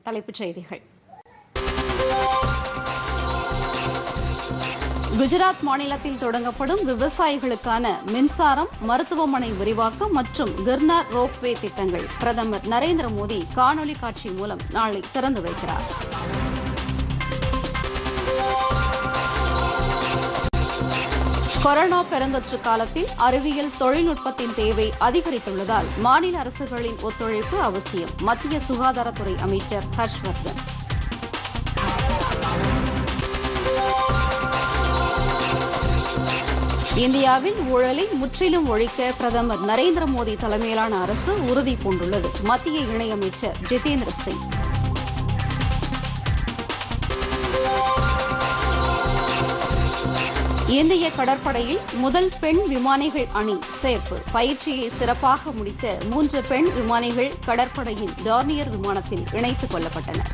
தலைப்புச் செய்திகள் குஜராத் மாநிலத்தில் தொடங்கப்படும் விவசாயிகளுக்கான மின்சாரம் மருத்துவமனை விரிவாக்கம் மற்றும் கிர்னார் ரோப்வே திட்டங்கள் பிரதமர் நரேந்திர மோடி காணொலி காட்சி மூலம் நாளை திறந்து வைக்கிறார் கொரோனா பெருந்தொற்று காலத்தில் அறிவியல் தொழில்நுட்பத்தின் தேவை அதிகரித்துள்ளதால் மாநில அரசுகளின் ஒத்துழைப்பு அவசியம் மத்திய சுகாதாரத்துறை அமைச்சர் ஹர்ஷ்வர்தன் இந்தியாவில் ஊழலை முற்றிலும் ஒழிக்க பிரதமர் நரேந்திர மோடி தலைமையிலான அரசு உறுதி பூண்டுள்ளது மத்திய இணையமைச்சர் ஜிதேந்திர சிங் இந்திய கடற்படையில் முதல் பெண் விமானிகள் அணி சேர்ப்பு பயிற்சியை சிறப்பாக முடித்த மூன்று பெண் விமானிகள் கடற்படையின் டார்னியர் விமானத்தில் இணைத்துக் கொள்ளப்பட்டனர்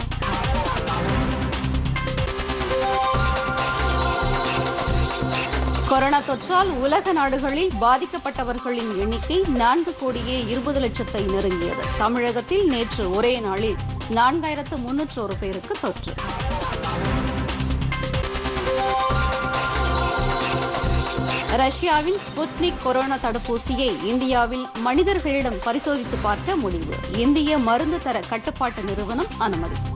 கொரோனா தொற்றால் உலக நாடுகளில் பாதிக்கப்பட்டவர்களின் எண்ணிக்கை நான்கு கோடியே இருபது லட்சத்தை நெருங்கியது தமிழகத்தில் நேற்று ஒரே நாளில் நான்காயிரத்து முன்னூற்றோரு பேருக்கு தொற்று ரஷ்யாவின் ஸ்புட்னிக் கொரோனா தடுப்பூசியை இந்தியாவில் மனிதர்களிடம் பரிசோதித்து பார்க்க முடிவு இந்திய மருந்து தர கட்டுப்பாட்டு நிறுவனம் அனுமதி